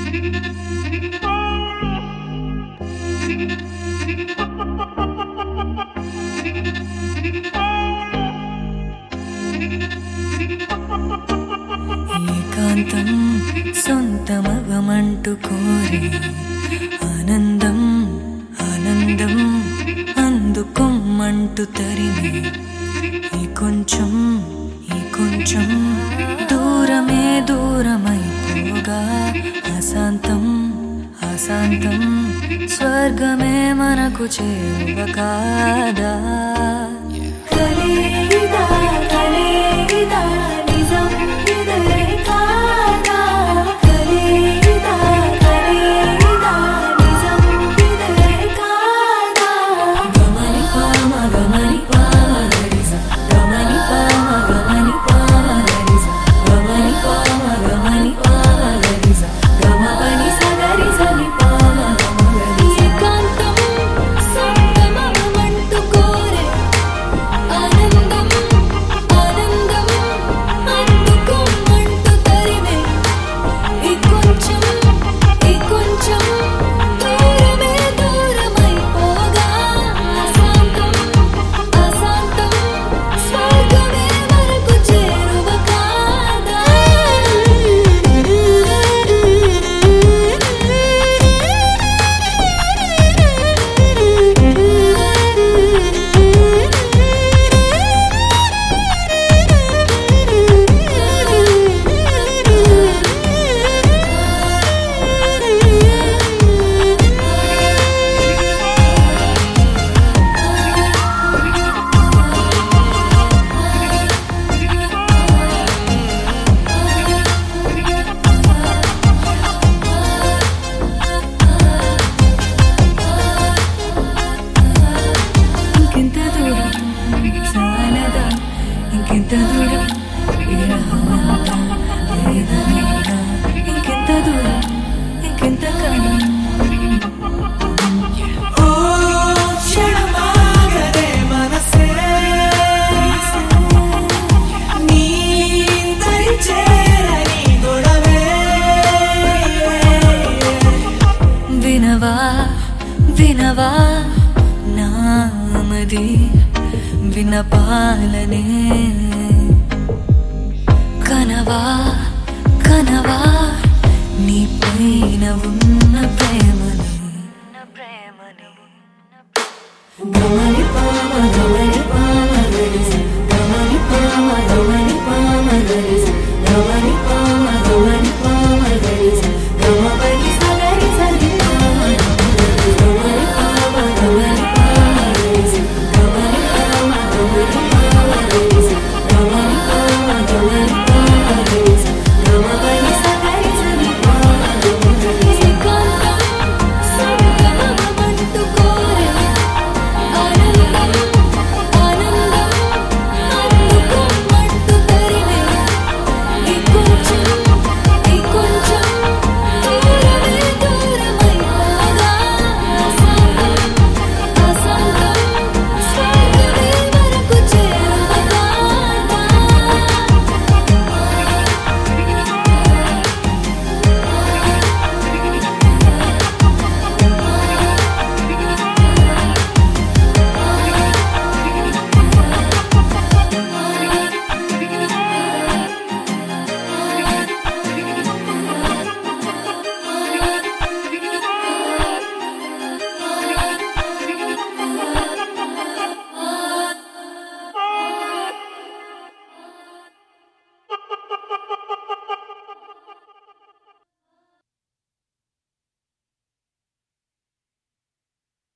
ఏకాంతం సొంతమగమంటూ కోరి ఆనందం ఆనందం అందుకోమంటూ తరిమి ఈ కొంచెం ఈ కొంచెం దూరమే దూరమైపోగా అశాంతం అశాంతం స్వర్గమే మనకు చేరువ కాదా కలిదా కలిదా నిజం ఇదే కాదా కలిదా కలిదా నిజం ఇదే కాదా గమని పామ గమని పామ గరిజ గమని పామ గమని పామ గరిజ గమని పామ గమని పామ గరిజ గమపని సగరిజ ని పామ గమ గరిజ ఏకాంతం సొంతమగమంటూ కోరే ఆనందం ఆనందం అందుకోమంటూ తరిమే ఈ కొంచెం ఈ కొంచెం దూరమే దూరమైపోగా అశాంతం అశాంతం స్వర్గమే మనకు చేరువ కాదా ఇంకెంత దూరం చాలదా ఇంకెంత దూరం విరహమంతా వేదనేగా ఇంకెంత దూరం ఇంకెంత కాలం ఓ క్షణమాగదే మనసే నీ దరి చేరని గొడవే వినవా వినవా నామది వినపాలనే కనవా కనవా నీ పైన ఉన్న ప్రేమని గమ